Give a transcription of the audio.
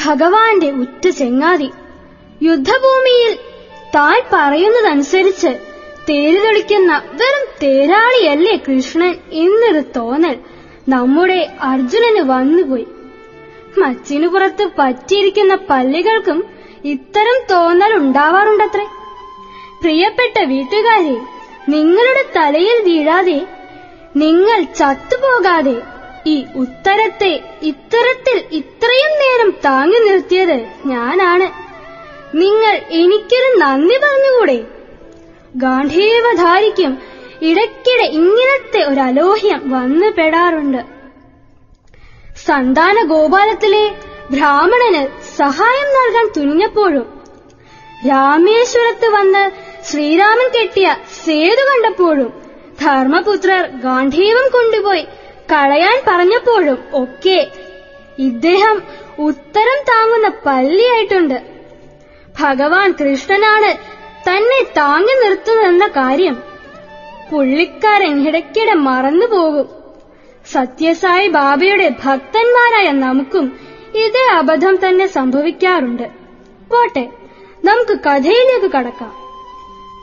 ഭഗവാന്റെ ഉറ്റ ചെങ്ങാതി യുദ്ധഭൂമിയിൽ താൻ പറയുന്നതനുസരിച്ച് തേരിതൊളിക്കുന്ന വെറും തേരാളിയല്ലേ കൃഷ്ണൻ എന്നൊരു തോന്നൽ നമ്മുടെ അർജുനന് വന്നുപോയി മച്ചിനു പുറത്ത് പറ്റിയിരിക്കുന്ന പല്ലികൾക്കും ഇത്തരം തോന്നൽ ഉണ്ടാവാറുണ്ടത്രേ പ്രിയപ്പെട്ട വീട്ടുകാരെ നിങ്ങളുടെ തലയിൽ വീഴാതെ നിങ്ങൾ ചത്തുപോകാതെ ഈ ഉത്തരത്തെ ഇത്തരത്തിൽ ഇത്രയും നേരം താങ്ങി നിർത്തിയത് ഞാനാണ് നിങ്ങൾ എനിക്കൊരു നന്ദി പറഞ്ഞുകൂടെ ഗാന്ധീവധാരിക്കും ഇടയ്ക്കിടെ ഇങ്ങനത്തെ ഒരു അലോഹ്യം വന്നു പെടാറുണ്ട് സന്താന ഗോപാലത്തിലെ ബ്രാഹ്മണന് സഹായം നൽകാൻ തുനിഞ്ഞപ്പോഴും രാമേശ്വരത്ത് വന്ന് ശ്രീരാമൻ കെട്ടിയ സേതു കണ്ടപ്പോഴും ധർമ്മപുത്രർ ഗാന്ധീവം കൊണ്ടുപോയി കളയാൻ പറഞ്ഞപ്പോഴും ഒക്കെ ഇദ്ദേഹം ഉത്തരം താങ്ങുന്ന പല്ലിയായിട്ടുണ്ട് ഭഗവാൻ കൃഷ്ണനാണ് തന്നെ താങ്ങി നിർത്തുന്നതെന്ന കാര്യം പുള്ളിക്കാരൻ ഇടയ്ക്കിടെ മറന്നുപോകും സത്യസായി ബാബയുടെ ഭക്തന്മാരായ നമുക്കും ഇതേ അബദ്ധം തന്നെ സംഭവിക്കാറുണ്ട് പോട്ടെ നമുക്ക് കഥയിലേക്ക് കടക്കാം